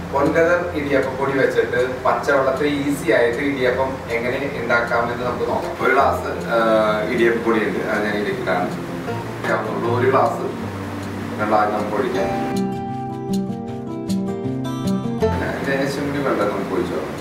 പൊൻകതർ ഇടിയപ്പപ്പൊടി വെച്ചിട്ട് പച്ചവെള്ളത്തിൽ ഈസി ആയിട്ട് ഇടിയപ്പം എങ്ങനെ ഉണ്ടാക്കാമെന്ന് നമുക്ക് നോക്കാം ഒരു ഗ്ലാസ് ഇടിയപ്പപ്പൊടി ഉണ്ട് അത് ഞാൻ ഇരിക്കലാണ് ഒരു ഗ്ലാസ് വെള്ളം ആദ്യം നമുക്ക് ഒഴിക്കാം ലേശം കൂടി വെള്ളം നമുക്ക് ഒഴിച്ചു നോക്കാം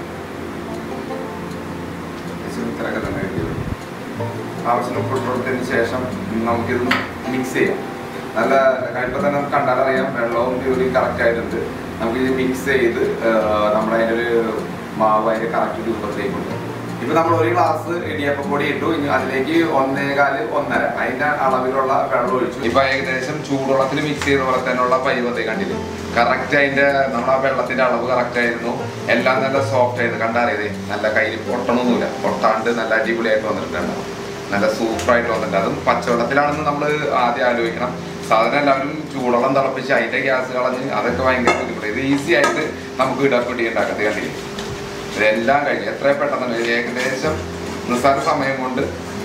ലേശം ഇത്രയൊക്കെ തന്നെ വേണ്ടിയുള്ളൂ ആവശ്യത്തിന് ഉപ്പിട്ട് കൊടുത്തതിന് ശേഷം നമുക്കിത് മിക്സ് ചെയ്യാം നല്ല കഴിയുമ്പോൾ തന്നെ നമുക്ക് കണ്ടാലറിയാം വെള്ളവും ഒരു കറക്റ്റ് ആയിട്ടുണ്ട് നമുക്ക് ഇത് മിക്സ് ചെയ്ത് നമ്മുടെ അതിൻ്റെ ഒരു മാവ് അതിൻ്റെ കറക്റ്റ് രൂപത്തിലേക്ക് ഉണ്ട് ഇപ്പൊ നമ്മൾ ഒരു ഗ്ലാസ് ഇടിയപ്പപ്പൊടി ഇട്ടു ഇനി അതിലേക്ക് ഒന്നേകാല് ഒന്നര അതിന്റെ അളവിലുള്ള വെള്ളം ഒഴിച്ചു ഇപ്പൊ ഏകദേശം ചൂടുവെള്ളത്തിൽ മിക്സ് ചെയ്ത പോലെ തന്നെയുള്ള പൈവത്തെ കണ്ടില്ലേ കറക്റ്റ് അതിന്റെ നമ്മുടെ ആ വെള്ളത്തിന്റെ അളവ് കറക്റ്റ് ആയിരുന്നു എല്ലാം നല്ല സോഫ്റ്റ് ആയിരുന്നു കണ്ടാറിയത് നല്ല കയ്യിൽ പൊട്ടണമൊന്നുമില്ല പൊട്ടാണ്ട് നല്ല അടിപൊളിയായിട്ട് വന്നിട്ടുണ്ട് നല്ല സൂപ്പർ ആയിട്ട് വന്നിട്ടുണ്ട് അതും പച്ചവെള്ളത്തിലാണെന്ന് നമ്മൾ ആദ്യം ആലോചിക്കണം സാധാരണ എല്ലാവരും ചൂടുവെള്ളം തിളപ്പിച്ച് അതിന്റെ ഗ്യാസ് കളഞ്ഞ് അതൊക്കെ ഭയങ്കര ബുദ്ധിമുട്ട് ഇത് ഈസി ആയിട്ട് നമുക്ക് ഇടപ്പൊടി ഉണ്ടാക്കത്ത് കണ്ടില്ലേ ഇതെല്ലാം കഴിഞ്ഞു എത്ര പെട്ടെന്ന് ഇത് ഏകദേശം നിസ്സാര സമയം കൊണ്ട്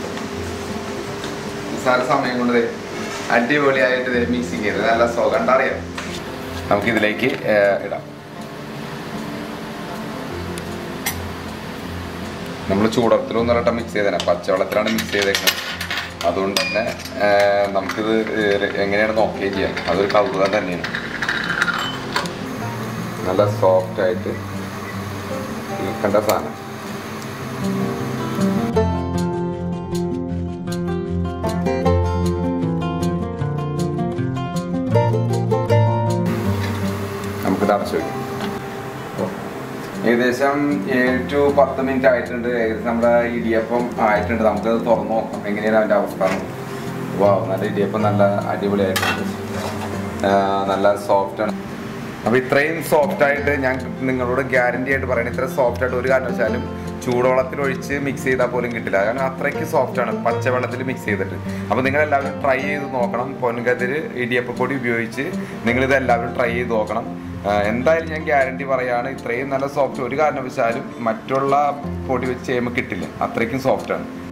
നിസ്സാര സമയം കൊണ്ട് ദേ അടിപൊളിയായിട്ട് മിക്സിങ് ചെയ്ത് നല്ല സുഖം കണ്ടറിയാം നമുക്ക് ഇതിലേക്ക് ഇടാം നമ്മൾ ചൂടത്തിലൊന്നും ഒരട്ടം മിക്സ് ചെയ്തേനെ പച്ചവെള്ളത്തിലാണ് മിക്സ് ചെയ്തേക്കുന്നത് അതുകൊണ്ട് തന്നെ ആ, നമുക്കിത് എങ്ങനെയാണ് നോക്കുകയും ചെയ്യാം അതൊരു കൗതുകം തന്നെയാണ് നല്ല സോഫ്റ്റ് ആയിട്ട് നിൽക്കേണ്ട സാധനം നമുക്കിത് അടച്ചു വയ്ക്കാം ഏകദേശം ഏഴ് ടു പത്ത് മിനിറ്റ് ആയിട്ടുണ്ട് ഏകദേശം നമ്മുടെ ഇടിയപ്പം ആയിട്ടുണ്ട് നമുക്കത് തുറന്നു നോക്കാം എങ്ങനെയാണ് അതിൻ്റെ അവസ്ഥ വാ നല്ല ഇടിയപ്പം നല്ല അടിപൊളിയായിട്ടുണ്ട് ആ, നല്ല സോഫ്റ്റ് ആണ് അപ്പൊ ഇത്രയും സോഫ്റ്റ് ആയിട്ട് ഞാൻ നിങ്ങളോട് ഗ്യാരണ്ടി ആയിട്ട് പറയണം ഇത്ര സോഫ്റ്റ് ആയിട്ട് ഒരു കാരണവശാലും ചൂടുവെള്ളത്തിൽ ഒഴിച്ച് മിക്സ് ചെയ്താൽ പോലും കിട്ടില്ല കാരണം അത്രയ്ക്ക് സോഫ്റ്റ് ആണ് പച്ചവെള്ളത്തിൽ മിക്സ് ചെയ്തിട്ട് അപ്പോൾ നിങ്ങൾ എല്ലാവരും ട്രൈ ചെയ്ത് നോക്കണം പൊൻകതിര് ഇടിയപ്പപ്പൊടി ഉപയോഗിച്ച് നിങ്ങൾ ഇത് എല്ലാവരും ട്രൈ ചെയ്ത് നോക്കണം ആ, എന്തായാലും ഞാൻ ഗ്യാരണ്ടി പറയാണ് ഇത്രയും നല്ല സോഫ്റ്റ് ഒരു കാരണവശാലും മറ്റുള്ള പൊടി വെച്ച് ചെയ്യുമ്പോൾ കിട്ടില്ല അത്രയ്ക്കും സോഫ്റ്റ് ആണ്